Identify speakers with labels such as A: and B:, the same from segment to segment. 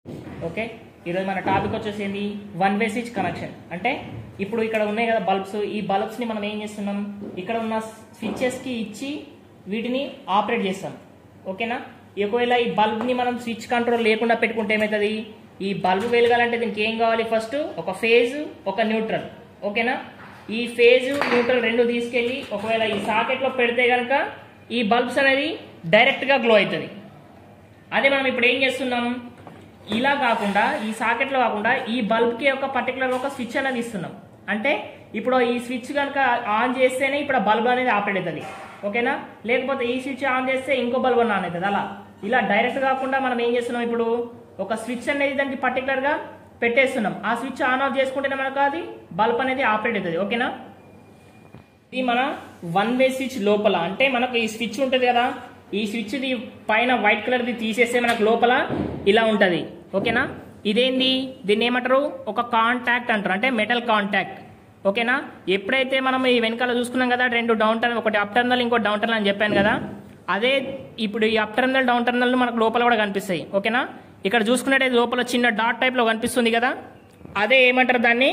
A: okay ఈరోజు మన topic వచ్చేసి ఏంది వన్ వే స్విచ్ కనెక్షన్ అంటే ఇప్పుడు ఇక్కడ ఉన్నాయి కదా బల్బ్స్ ఈ బల్బ్స్ ని మనం ఏం చేస్తున్నాం ఇక్కడ ఉన్న స్విచ్చెస్ కి ఇచ్చి వీటిని ఆపరేట్ చేస్తాం ఓకేనా ఒకవేళ ఈ బల్బ్ ని మనం స్విచ్ కంట్రోల్ లేకుండా పెట్టుకుంటే ఏమవుతుంది ఈ బల్బ్ వెలగాలంటే దీనికి ఏం కావాలి ఫస్ట్ ఒక ఫేజ్ ఒక న్యూట్రల్ ఓకేనా ఈ ఫేజ్ న్యూట్రల్ రెండు తీసుకెళ్లి ఒకవేళ ఈ సాకెట్ లో పెడితే గనక ఈ బల్బ్స్ అనేది డైరెక్ట్ గా గ్లో అవుతుంది అదే మనం ఇప్పుడు ఏం చేస్తున్నాం ఇలా కాకుండా ఈ సాకెట్లో కాకుండా ఈ బల్బ్కి ఒక పర్టికులర్ ఒక స్విచ్ అనేది ఇస్తున్నాం అంటే ఇప్పుడు ఈ స్విచ్ కనుక ఆన్ చేస్తేనే ఇప్పుడు బల్బ్ అనేది ఆపరేట్ అవుతుంది ఓకేనా లేకపోతే ఈ స్విచ్ ఆన్ చేస్తే ఇంకో బల్బ్ ఆన్ అవుతుంది అలా ఇలా డైరెక్ట్ కాకుండా మనం ఏం చేస్తున్నాం ఇప్పుడు ఒక స్విచ్ అనేది దానికి పర్టికులర్ గా పెట్టేస్తున్నాం ఆ స్విచ్ ఆన్ ఆఫ్ చేసుకుంటేనే మనకు అది బల్బ్ అనేది ఆపరేట్ అవుతుంది ఓకేనా ఇది మన వన్ వే స్విచ్ లోపల అంటే మనకు ఈ స్విచ్ ఉంటుంది కదా ఈ స్విచ్ ది పైన వైట్ కలర్ ది తీసేస్తే మనకు లోపల ఇలా ఉంటది ఓకేనా ఇదేంది దీన్ని ఏమంటారు ఒక కాంటాక్ట్ అంటారు అంటే మెటల్ కాంటాక్ట్ ఓకేనా ఎప్పుడైతే మనం ఈ వెనకాల చూసుకున్నాం కదా రెండు డౌన్ టర్నల్ ఒకటి అప్ టర్నల్ ఇంకో డౌన్ టర్నల్ అని చెప్పాను కదా అదే ఇప్పుడు ఈ అప్ టర్నల్ డౌన్ టర్నల్ మనకు లోపల కూడా కనిపిస్తాయి ఓకేనా ఇక్కడ చూసుకున్నట్టయితే లోపల చిన్న డాట్ టైప్ లో కనిపిస్తుంది కదా అదే ఏమంటారు దాన్ని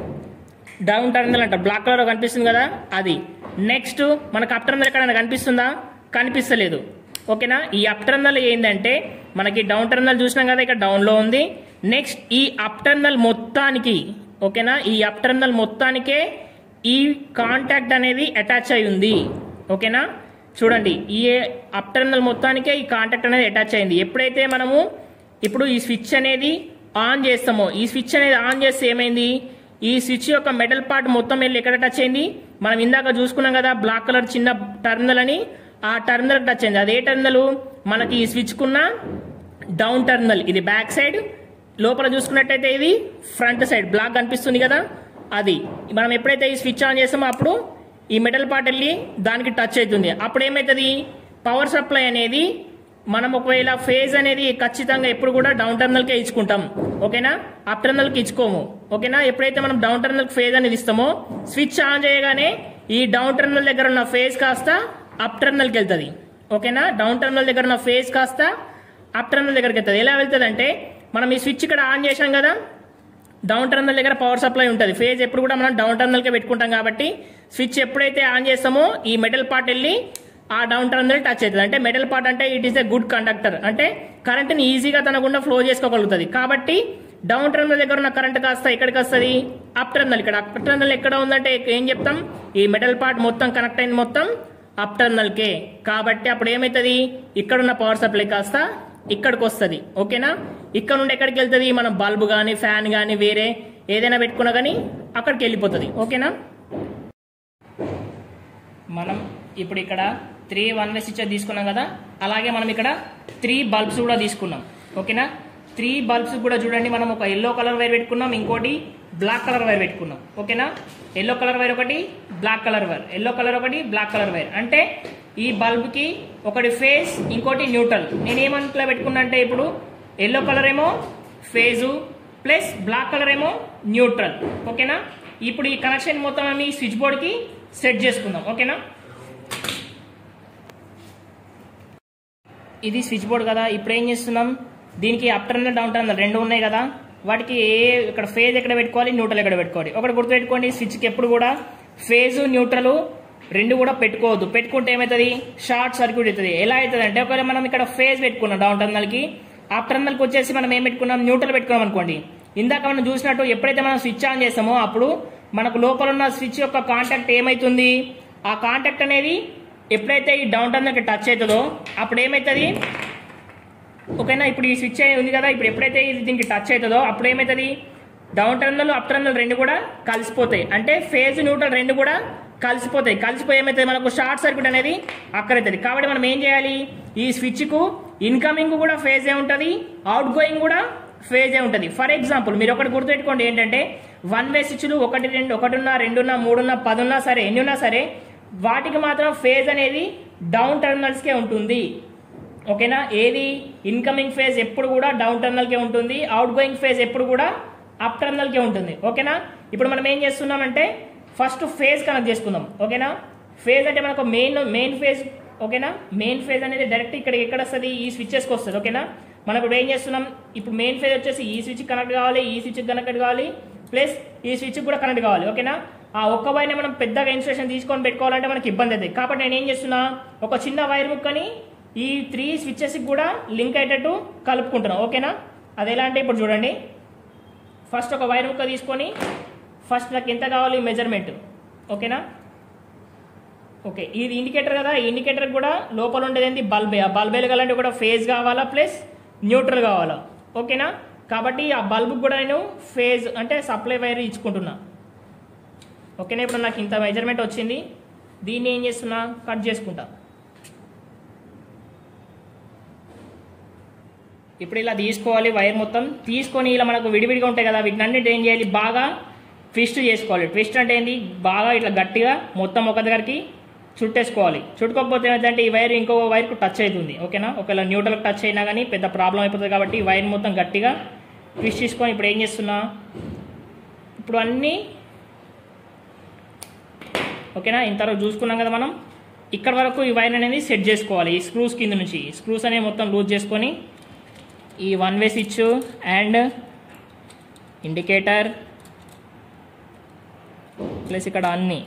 A: డౌన్ టర్మినల్ అంట బ్లాక్ కలర్ కనిపిస్తుంది కదా అది నెక్స్ట్ మనకు అప్ టర్మినల్ ఎక్కడైనా కనిపిస్తుందా కనిపిస్తలేదు ఓకేనా ఈ అప్ టర్మినల్ ఏంటంటే మనకి డౌన్ టర్మినల్ చూసినాం కదా ఇక్కడ డౌన్ లో ఉంది నెక్స్ట్ ఈ అప్ టర్మినల్ మొత్తానికి ఓకేనా ఈ అప్ టర్మినల్ మొత్తానికే ఈ కాంటాక్ట్ అనేది అటాచ్ అయి ఉంది ఓకేనా చూడండి ఈ అప్ టర్మినల్ మొత్తానికే ఈ కాంటాక్ట్ అనేది అటాచ్ అయింది ఎప్పుడైతే మనము ఇప్పుడు ఈ స్విచ్ అనేది ఆన్ చేస్తామో ఈ స్విచ్ అనేది ఆన్ చేస్తే ఏమైంది ఈ స్విచ్ యొక్క మెటల్ పార్ట్ మొత్తం వెళ్ళి ఎక్కడ టచ్ అయింది మనం ఇందాక చూసుకున్నాం కదా బ్లాక్ కలర్ చిన్న టర్మినల్ అని ఆ టర్మినల్ టచ్ అయింది అదే టర్మినల్ మనకి ఈ స్విచ్ కున్న డౌన్ టర్మినల్ ఇది బ్యాక్ సైడ్ లోపల చూసుకున్నట్టయితే ఇది ఫ్రంట్ సైడ్ బ్లాక్ కనిపిస్తుంది కదా అది మనం ఎప్పుడైతే ఈ స్విచ్ ఆన్ చేస్తామో అప్పుడు ఈ మెటల్ పార్ట్ వెళ్ళి దానికి టచ్ అవుతుంది అప్పుడు ఏమవుతుంది పవర్ సప్లై అనేది మనం ఒకవేళ ఫేజ్ అనేది ఖచ్చితంగా ఎప్పుడు కూడా డౌన్ టర్మినల్కే ఇచ్చుకుంటాం ఓకేనా అప్ టర్మినల్కి ఇచ్చుకోము ఓకేనా ఎప్పుడైతే మనం డౌన్ టర్మినల్ ఫేజ్ అనేది ఇస్తామో స్విచ్ ఆన్ చేయగానే ఈ డౌన్ టర్మినల్ దగ్గర ఉన్న ఫేజ్ కాస్త అప్ టర్మినల్కి వెళ్తుంది ఓకేనా డౌన్ టర్మినల్ దగ్గర ఉన్న ఫేజ్ కాస్త అప్ టర్మినల్ దగ్గరికి వెళ్తుంది ఎలా వెళ్తుంది అంటే మనం ఈ స్విచ్ ఇక్కడ ఆన్ చేసాం కదా డౌన్ టర్మినల్ దగ్గర పవర్ సప్లై ఉంటుంది ఫేజ్ ఎప్పుడు కూడా మనం డౌన్ టర్మినల్కే పెట్టుకుంటాం కాబట్టి స్విచ్ ఎప్పుడైతే ఆన్ చేస్తామో ఈ మెటల్ పార్ట్ వెళ్ళి ఆ డౌన్ టర్మినల్ టచ్ అవుతుంది అంటే మెటల్ పార్ట్ అంటే it is a good conductor అంటే కరెంట్ని ఈజీగా తనకుండా ఫ్లో చేసుకోగలుగుతుంది కాబట్టి డౌన్ టర్మినల్ దగ్గర ఉన్న కరెంట్ కాస్త ఎక్కడికి వస్తుంది అప్ టర్మినల్ ఇక్కడ అప్ టర్మినల్ ఎక్కడ ఉందంటే ఏం చెప్తాం ఈ మెటల్ పార్ట్ మొత్తం కనెక్ట్ అయింది మొత్తం అప్ టర్మినల్ కే కాబట్టి అప్పుడు ఏమవుతుంది ఇక్కడ ఉన్న పవర్ సప్లై కాస్త ఇక్కడికి వస్తుంది ఓకేనా ఇక్కడ నుండి ఎక్కడికి వెళ్తుంది మనం బల్బ్ కానీ ఫ్యాన్ కానీ వేరే ఏదైనా పెట్టుకున్నా కానీ అక్కడికి వెళ్ళిపోతుంది ఓకేనా మనం ఇప్పుడు ఇక్కడ త్రీ వన్ వే స్విచ్ తీసుకున్నాం కదా అలాగే మనం ఇక్కడ త్రీ బల్బ్స్ కూడా తీసుకున్నాం ఓకేనా త్రీ బల్బ్స్ కూడా చూడండి మనం ఒక ఎల్లో కలర్ వైర్ పెట్టుకున్నాం ఇంకోటి బ్లాక్ కలర్ వైర్ పెట్టుకున్నాం ఓకేనా ఎల్లో కలర్ వైర్ ఒకటి black colour wire yellow colour ఒకటి బ్లాక్ కలర్ వైర్ అంటే ఈ బల్బ్కి ఒకటి ఫేజ్ ఇంకోటి న్యూట్రల్ నేను ఏమనుకులా పెట్టుకున్నా అంటే ఇప్పుడు ఎల్లో కలర్ ఏమో ఫేజు ప్లస్ బ్లాక్ కలర్ ఏమో న్యూట్రల్ ఓకేనా ఇప్పుడు ఈ కనెక్షన్ మొత్తం మేము ఈ స్విచ్ బోర్డ్కి సెట్ చేసుకుందాం ఓకేనా ఇది స్విచ్ బోర్డ్ కదా ఇప్పుడు ఏం చేస్తున్నాం దీనికి అప్ టర్నల్ డౌన్ టర్నల్ రెండు ఉన్నాయి కదా వాటికి ఏ ఇక్కడ ఫేజ్ ఎక్కడ పెట్టుకోవాలి న్యూట్రల్ ఎక్కడ పెట్టుకోవాలి ఒకటి గుర్తుపెట్టుకోండి స్విచ్కి ఎప్పుడు కూడా ఫేజ్ న్యూట్రల్ రెండు కూడా పెట్టుకోవద్దు పెట్టుకుంటే ఏమవుతుంది షార్ట్ సర్క్యూట్ అవుతుంది ఎలా అవుతుంది అంటే ఒకవేళ మనం ఇక్కడ ఫేజ్ పెట్టుకున్నాం డౌన్ టర్నల్ కి అప్ టర్నల్ కి వచ్చేసి మనం ఏం పెట్టుకున్నాం న్యూట్రల్ పెట్టుకున్నాం అనుకోండి ఇందాక మనం చూసినట్టు ఎప్పుడైతే మనం స్విచ్ ఆన్ చేస్తామో అప్పుడు మనకు లోపల ఉన్న స్విచ్ యొక్క కాంటాక్ట్ ఏమైతుంది ఆ కాంటాక్ట్ అనేది ఎప్పుడైతే ఈ డౌన్ టర్నల్ కి టచ్ అవుతుందో అప్పుడు ఏమవుతుంది ఓకేనా ఇప్పుడు ఈ స్విచ్ ఉంది కదా ఇప్పుడు ఎప్పుడైతే ఇది దీనికి టచ్ అవుతుందో అప్పుడు ఏమవుతుంది డౌన్ టర్మినల్ అప్ టర్మినల్ రెండు కూడా కలిసిపోతాయి అంటే ఫేజ్ న్యూట్రల్ రెండు కూడా కలిసిపోతాయి కలిసిపోయి ఏమవుతుంది మనకు షార్ట్ సర్క్యూట్ అనేది అక్కడవుతుంది కాబట్టి మనం ఏం చేయాలి ఈ స్విచ్ కు ఇన్కమింగ్ కూడా ఫేజే ఉంటుంది అవుట్ గోయింగ్ కూడా ఫేజే ఉంటుంది ఫర్ ఎగ్జాంపుల్ మీరు ఒకటి గుర్తుపెట్టుకోండి ఏంటంటే వన్ వే స్విచ్లు ఒకటి రెండు ఒకటిన్నా రెండున్నా మూడున్నా పదున్నా సరే ఎన్ని ఉన్నా సరే వాటికి మాత్రం ఫేజ్ అనేది డౌన్ టర్మినల్స్కే ఉంటుంది ఓకేనా ఏది ఇన్కమింగ్ ఫేజ్ ఎప్పుడు కూడా డౌన్ టర్నల్కే ఉంటుంది అవుట్ గోయింగ్ ఫేజ్ ఎప్పుడు కూడా అప్ టర్నల్కే ఉంటుంది ఓకేనా ఇప్పుడు మనం ఏం చేస్తున్నామంటే ఫస్ట్ ఫేజ్ కనెక్ట్ చేసుకుందాం ఓకేనా ఫేజ్ అంటే మనకు మెయిన్ మెయిన్ ఫేజ్ ఓకేనా మెయిన్ ఫేజ్ అనేది డైరెక్ట్ ఇక్కడ ఎక్కడ వస్తుంది ఈ స్విచ్చెస్కి వస్తుంది ఓకేనా మనం ఇప్పుడు ఏం చేస్తున్నాం ఇప్పుడు మెయిన్ ఫేజ్ వచ్చేసి ఈ స్విచ్ కనెక్ట్ కావాలి ఈ స్విచ్ కనెక్ట్ కావాలి ప్లస్ ఈ స్విచ్ కూడా కనెక్ట్ కావాలి ఓకేనా ఆ ఒక్క వైర్ని మనం పెద్దగా ఇన్స్ట్రక్షన్ తీసుకొని పెట్టుకోవాలంటే మనకి ఇబ్బంది అవుతుంది కాబట్టి నేను ఏం చేస్తున్నా ఒక చిన్న వైర్ ముక్కని ఈ త్రీ స్విచ్చెస్కి కూడా లింక్ అయ్యేటట్టు కలుపుకుంటున్నాం ఓకేనా అది ఎలా అంటే ఇప్పుడు చూడండి ఫస్ట్ ఒక వైర్ ముక్క తీసుకొని ఫస్ట్ నాకు ఎంత కావాలి మెజర్మెంట్ ఓకేనా ఓకే ఇది ఇండికేటర్ కదా ఈ ఇండికేటర్ కూడా లోపల ఉండేది ఏంటి బల్బే ఆ బల్బ్ వెలగాలంటే కూడా ఫేజ్ కావాలా ప్లస్ న్యూట్రల్ కావాలా ఓకేనా కాబట్టి ఆ బల్బ్ కూడా నేను ఫేజ్ అంటే సప్లై వైర్ ఇచ్చుకుంటున్నా ఓకేనా ఇప్పుడు నాకు ఇంత మెజర్మెంట్ వచ్చింది దీన్ని ఏం చేస్తున్నా కట్ చేసుకుంటా ఇప్పుడు ఇలా తీసుకోవాలి వైర్ మొత్తం తీసుకొని ఇలా మనకు విడివిడిగా ఉంటాయి కదా వీటిని అన్నిటి ఏం చేయాలి బాగా ట్విస్ట్ చేసుకోవాలి ట్విస్ట్ అంటే ఏంటి బాగా ఇట్లా గట్టిగా మొత్తం ఒక దగ్గరికి చుట్టేసుకోవాలి చుట్టుకోకపోతే ఏమైందంటే ఈ వైర్ ఇంకో వైర్కు టచ్ అవుతుంది ఓకేనా ఒకవేళ న్యూట్రల్ టచ్ అయినా కానీ పెద్ద ప్రాబ్లం అయిపోతుంది కాబట్టి ఈ వైర్ మొత్తం గట్టిగా ట్విస్ట్ చేసుకొని ఇప్పుడు ఏం చేస్తున్నా ఇప్పుడు అన్నీ ఓకేనా ఇంతవరకు చూసుకున్నాం కదా మనం ఇక్కడ వరకు ఈ వైర్ అనేది సెట్ చేసుకోవాలి ఈ స్క్రూస్ కింద నుంచి స్క్రూస్ అనేవి మొత్తం లూజ్ చేసుకొని ఈ one way switch and indicator plus ఇక్కడ అన్ని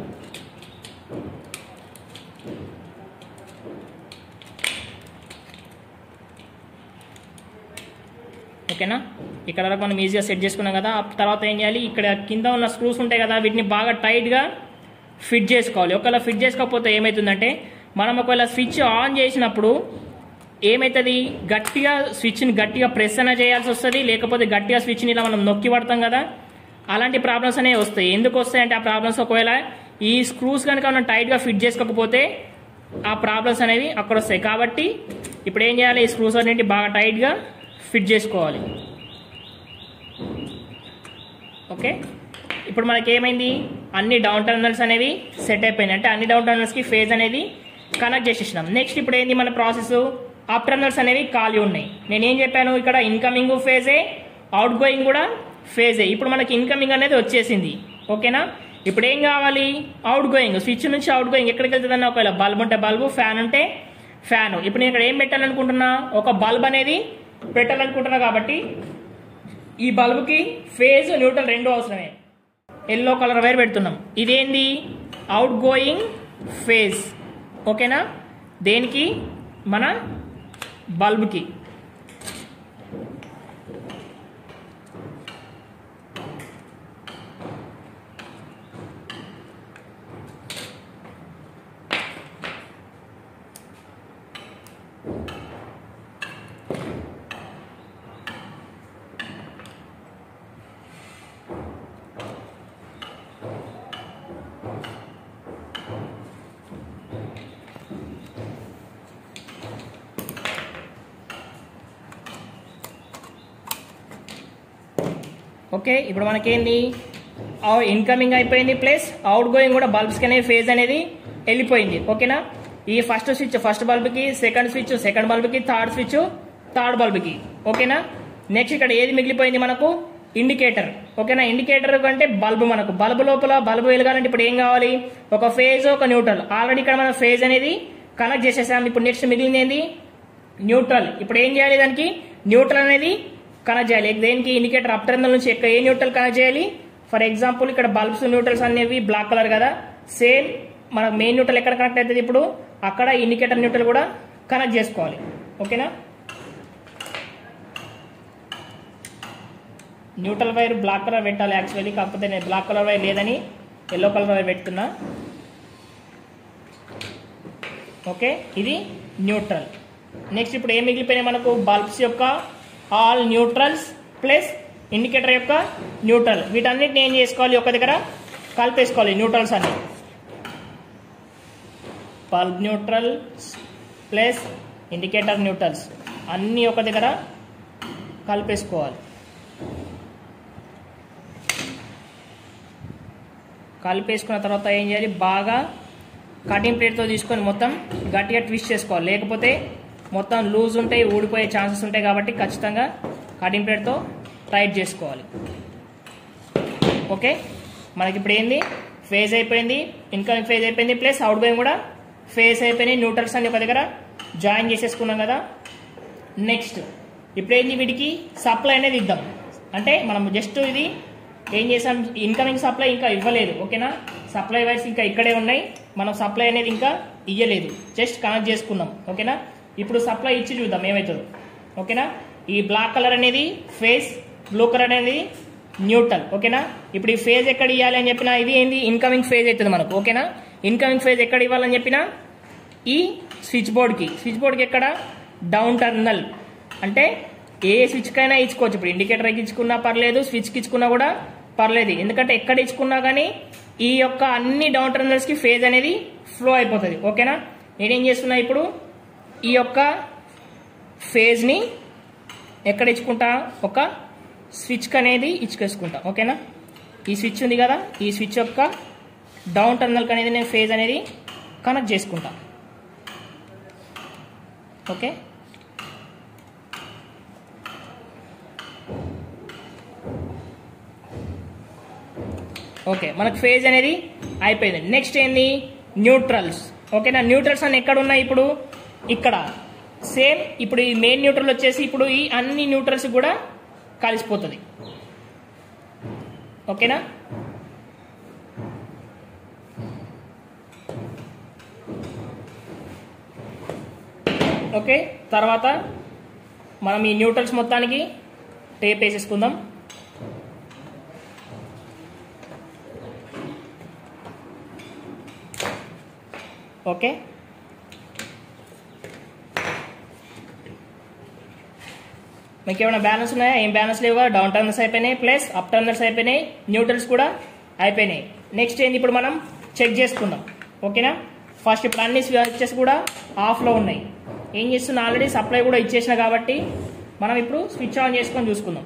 A: ఓకేనా ఇక్కడ వరకు మనం ఈజీగా సెట్ చేసుకున్నాం కదా ఆ తర్వాత ఏం చేయాలి ఇక్కడ కింద ఉన్న స్క్రూస్ ఉంటాయి కదా వీటిని బాగా టైట్గా ఫిట్ చేసుకోవాలి ఒకవేళ ఫిట్ చేసుకోకపోతే ఏమవుతుందంటే మనం ఒకవేళ స్విచ్ ఆన్ చేసినప్పుడు ఏమవుతుంది గట్టిగా స్విచ్ని గట్టిగా ప్రెస్ అయినా చేయాల్సి వస్తుంది లేకపోతే గట్టిగా స్విచ్ని ఇలా మనం నొక్కి పడతాం కదా అలాంటి ప్రాబ్లమ్స్ అనేవి వస్తాయి ఎందుకు వస్తాయంటే ఆ ప్రాబ్లమ్స్ ఒకవేళ ఈ స్క్రూస్ కనుక మనం టైట్గా ఫిట్ చేసుకోకపోతే ఆ ప్రాబ్లమ్స్ అనేవి అక్కడ వస్తాయి కాబట్టి ఇప్పుడు ఏం చేయాలి ఈ స్క్రూస్ అన్నింటి బాగా టైట్గా ఫిట్ చేసుకోవాలి ఓకే ఇప్పుడు మనకి ఏమైంది అన్ని డౌన్ టర్మినల్స్ అనేవి సెట్ అయిపోయినాయి అంటే అన్ని డౌన్ టర్మినల్స్కి ఫేజ్ అనేది కనెక్ట్ చేసేసినాం నెక్స్ట్ ఇప్పుడు ఏంది మన ప్రాసెస్ అప్ టర్మినల్స్ అనేవి ఖాళీ ఉన్నాయి నేను ఏం చెప్పాను ఇక్కడ ఇన్కమింగ్ ఫేజే అవుట్ గోయింగ్ కూడా ఫేజే ఇప్పుడు మనకి ఇన్కమింగ్ అనేది వచ్చేసింది ఓకేనా ఇప్పుడు ఏం కావాలి అవుట్ గోయింగ్ స్విచ్ నుంచి అవుట్ గోయింగ్ ఎక్కడికి వెళ్తుందన్న ఒకవేళ బల్బ్ ఉంటే బల్బు ఫ్యాన్ ఉంటే ఫ్యాన్ ఇప్పుడు నేను ఇక్కడ ఏం పెట్టాలనుకుంటున్నా ఒక బల్బ్ అనేది పెట్టాలనుకుంటున్నా కాబట్టి ఈ బల్బుకి ఫేజ్ న్యూట్రల్ రెండు అవసరమే ఎల్లో కలర్ వైర్ పెడుతున్నాం ఇదేంది అవుట్ గోయింగ్ ఫేజ్ ఓకేనా దేనికి మన బల్బ్కి ఓకే ఇప్పుడు మనకేంది ఇన్కమింగ్ అయిపోయింది ప్లస్ అవుట్ గోయింగ్ కూడా బల్బ్స్కి అనేది ఫేజ్ అనేది వెళ్ళిపోయింది ఓకేనా ఈ ఫస్ట్ స్విచ్ ఫస్ట్ బల్బ్కి సెకండ్ స్విచ్ సెకండ్ బల్బ్కి థర్డ్ స్విచ్ థర్డ్ బల్బ్కి ఓకేనా నెక్స్ట్ ఇక్కడ ఏది మిగిలిపోయింది మనకు ఇండికేటర్ ఓకేనా ఇండికేటర్ అంటే బల్బ్ మనకు బల్బ్ లోపల బల్బ్ వెలగాలంటే ఇప్పుడు ఏం కావాలి ఒక ఫేజ్ ఒక న్యూట్రల్ ఆల్రెడీ ఇక్కడ మనం ఫేజ్ అనేది కనెక్ట్ చేసేసాం ఇప్పుడు నెక్స్ట్ మిగిలింది ఏంది న్యూట్రల్ ఇప్పుడు ఏం చేయాలి దానికి న్యూట్రల్ అనేది కనెక్ట్ చేయాలి దేనికి ఇండికేటర్ అప్ టర్మినల్ నుంచి ఎక్కడ ఏ న్యూట్రల్ కనెక్ట్ చేయాలి ఫర్ ఎగ్జాంపుల్ ఇక్కడ బల్బ్స్ న్యూట్రల్స్ అనేవి బ్లాక్ కలర్ కదా సేమ్ మన మెయిన్ న్యూట్రల్ ఎక్కడ కనెక్ట్ అవుతుంది ఇప్పుడు అక్కడ ఇండికేటర్ న్యూట్రల్ కూడా కనెక్ట్ చేసుకోవాలి ఓకేనా న్యూట్రల్ వైర్ బ్లాక్ కలర్ పెట్టాలి యాక్చువల్లీ కాకపోతే నేను బ్లాక్ కలర్ వైర్ లేదని ఎల్లో కలర్ వైర్ పెడుతున్నా ఓకే ఇది న్యూట్రల్ నెక్స్ట్ ఇప్పుడు ఏం మిగిలిపోయినాయి మనకు బల్బ్స్ యొక్క ఆల్ న్యూట్రల్స్ ప్లస్ ఇండికేటర్ యొక్క న్యూట్రల్ వీటన్నిటిని ఏం చేసుకోవాలి ఒక దగ్గర కలిపేసుకోవాలి న్యూట్రల్స్ అన్ని bulb neutrals plus indicator neutrals అన్నీ ఒక దగ్గర కలిపేసుకోవాలి కలిపేసుకున్న తర్వాత ఏం చేయాలి బాగా కటింగ్ ప్లేట్తో తీసుకొని మొత్తం గట్టిగా ట్విస్ట్ చేసుకోవాలి లేకపోతే మొత్తం లూజ్ ఉంటాయి ఊడిపోయే ఛాన్సెస్ ఉంటాయి కాబట్టి ఖచ్చితంగా కటింగ్ ప్లేట్తో టైట్ చేసుకోవాలి ఓకే మనకి ఇప్పుడు ఏంది ఫేజ్ అయిపోయింది ఇన్కమింగ్ ఫేజ్ అయిపోయింది ప్లస్ అవుట్ గోయింగ్ కూడా ఫేజ్ అయిపోయినాయి న్యూట్రల్స్ అన్ని ఒక దగ్గర జాయిన్ చేసేసుకున్నాం కదా నెక్స్ట్ ఇప్పుడు ఏంది వీటికి సప్లై అనేది ఇద్దాం అంటే మనం జస్ట్ ఇది ఏం చేసాం ఇన్కమింగ్ సప్లై ఇంకా ఇవ్వలేదు ఓకేనా సప్లై వైర్స్ ఇంకా ఇక్కడే ఉన్నాయి మనం సప్లై అనేది ఇంకా ఇయ్యలేదు జస్ట్ కనెక్ట్ చేసుకున్నాం ఓకేనా ఇప్పుడు సప్లై ఇచ్చి చూద్దాం ఏమవుతుందో ఓకేనా ఈ బ్లాక్ కలర్ అనేది ఫేస్ బ్లూ కలర్ అనేది న్యూట్రల్ ఓకేనా ఇప్పుడు ఈ ఫేజ్ ఎక్కడ ఇవ్వాలి అని చెప్పినా ఇది ఏంది ఇన్కమింగ్ ఫేజ్ అవుతుంది మనకు ఓకేనా ఇన్కమింగ్ ఫేజ్ ఎక్కడ ఇవ్వాలని చెప్పినా ఈ స్విచ్ బోర్డ్కి స్విచ్ బోర్డ్కి ఎక్కడ డౌన్ టర్మినల్ అంటే ఏ స్విచ్కైనా ఇచ్చుకోవచ్చు ఇప్పుడు ఇండికేటర్కి ఇచ్చుకున్నా పర్లేదు స్విచ్కి ఇచ్చుకున్నా కూడా పర్లేదు ఎందుకంటే ఎక్కడ ఇచ్చుకున్నా కానీ ఈ యొక్క అన్ని డౌన్ టర్మినల్స్కి ఫేజ్ అనేది ఫ్లో అయిపోతుంది ఓకేనా నేనేం చేస్తున్నా ఇప్పుడు ఈ యొక్క ఫేజ్ని ఎక్కడ ఇచ్చుకుంటా ఒక స్విచ్ అనేది ఇచ్చుకేసుకుంటా ఓకేనా ఈ స్విచ్ ఉంది కదా ఈ స్విచ్ యొక్క డౌన్ టర్మినల్కి అనేది నేను ఫేజ్ అనేది కనెక్ట్ చేసుకుంటా ఓకే ఓకే మనకు ఫేజ్ అనేది అయిపోయింది నెక్స్ట్ ఏంది న్యూట్రల్స్ ఓకేనా న్యూట్రల్స్ అని ఎక్కడ ఉన్నాయి ఇప్పుడు ఇక్కడ సేమ్ ఇప్పుడు ఈ మెయిన్ న్యూట్రల్ వచ్చేసి ఇప్పుడు ఈ అన్ని న్యూట్రల్స్ కూడా కలిసిపోతుంది ఓకేనా ఓకే తర్వాత మనం ఈ న్యూట్రల్స్ మొత్తానికి టేప్ వేసేసుకుందాం ఓకే మీకు ఏమైనా బ్యాలెన్స్ ఉన్నాయా ఏం బ్యాలెన్స్ లేవా డౌన్ టర్నర్స్ అయిపోయినాయి ప్లస్ అప్ టర్నర్స్ అయిపోయినాయి న్యూట్రల్స్ కూడా అయిపోయినాయి నెక్స్ట్ ఏంది ఇప్పుడు మనం చెక్ చేసుకుందాం ఓకేనా ఫస్ట్ ఇప్పుడు అన్ని స్విచెస్ కూడా ఆఫ్లో ఉన్నాయి ఏం చేస్తున్నా ఆల్రెడీ సప్లై కూడా ఇచ్చేసిన కాబట్టి మనం ఇప్పుడు స్విచ్ ఆన్ చేసుకొని చూసుకుందాం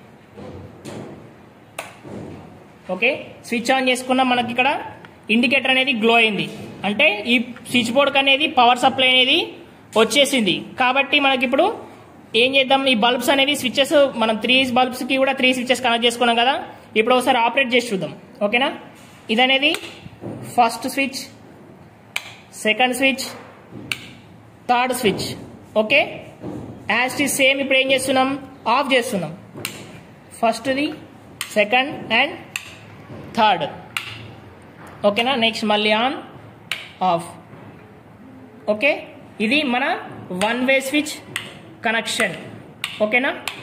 A: ఓకే స్విచ్ ఆన్ చేసుకున్నాం మనకి ఇక్కడ ఇండికేటర్ అనేది గ్లో అయింది అంటే ఈ స్విచ్ బోర్డ్కి అనేది పవర్ సప్లై అనేది వచ్చేసింది కాబట్టి మనకి ఇప్పుడు ఏం చేద్దాం ఈ బల్బ్స్ అనేవి స్విచ్చెస్ మనం త్రీ బల్బ్స్కి కూడా త్రీ స్విచ్చెస్ కనెక్ట్ చేసుకున్నాం కదా ఇప్పుడు ఒకసారి ఆపరేట్ చేసి చూద్దాం ఓకేనా ఇదనేది first switch second switch third switch okay as the same ఇప్పుడు ఏం చేస్తున్నాం ఆఫ్ చేస్తున్నాం ఫస్ట్ది సెకండ్ అండ్ థర్డ్ ఓకేనా నెక్స్ట్ మళ్ళీ ఆన్ ఆఫ్ ఓకే ఇది మన వన్ వే స్విచ్ కనెక్షన్ ఓకేనా